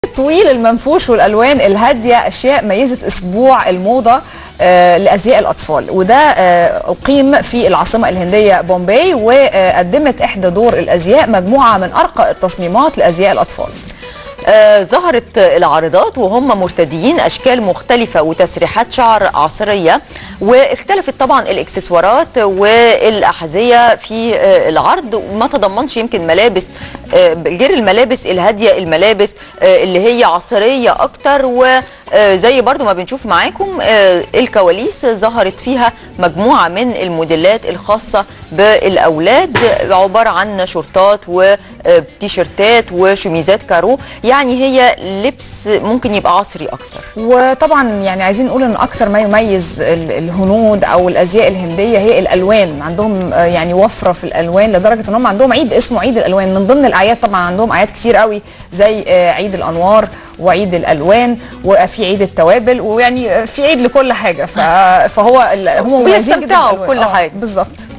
الطويل المنفوش والالوان الهاديه اشياء ميزت اسبوع الموضه آه، لازياء الاطفال وده آه، اقيم في العاصمه الهنديه بومباي وقدمت احدى دور الازياء مجموعه من ارقى التصميمات لازياء الاطفال آه، ظهرت العارضات وهم مرتديين اشكال مختلفه وتسريحات شعر عصريه واختلفت طبعا الاكسسوارات والاحذيه في آه، العرض وما تضمنش يمكن ملابس آه، غير الملابس الهاديه الملابس آه، اللي هي عصريه اكتر وزي برضو ما بنشوف معاكم آه، الكواليس ظهرت فيها مجموعه من الموديلات الخاصه بالاولاد عباره عن شورتات وتيشرتات وشميزات كارو يعني هي لبس ممكن يبقى عصري اكتر وطبعا يعني عايزين نقول ان اكتر ما يميز ال- الهنود او الازياء الهنديه هي الالوان عندهم آه، يعني وفره في الالوان لدرجه ان هم عندهم عيد اسمه عيد الالوان من ضمن الاعياد طبعا عندهم اعياد كتير قوي زي آه، عيد الانوار وعيد الالوان وفي عيد التوابل ويعني آه، في عيد لكل حاجه ف- فهو ال- هم مميزين جدا وبيستمتعوا بالألوان. بكل آه، حاجة. بالظبط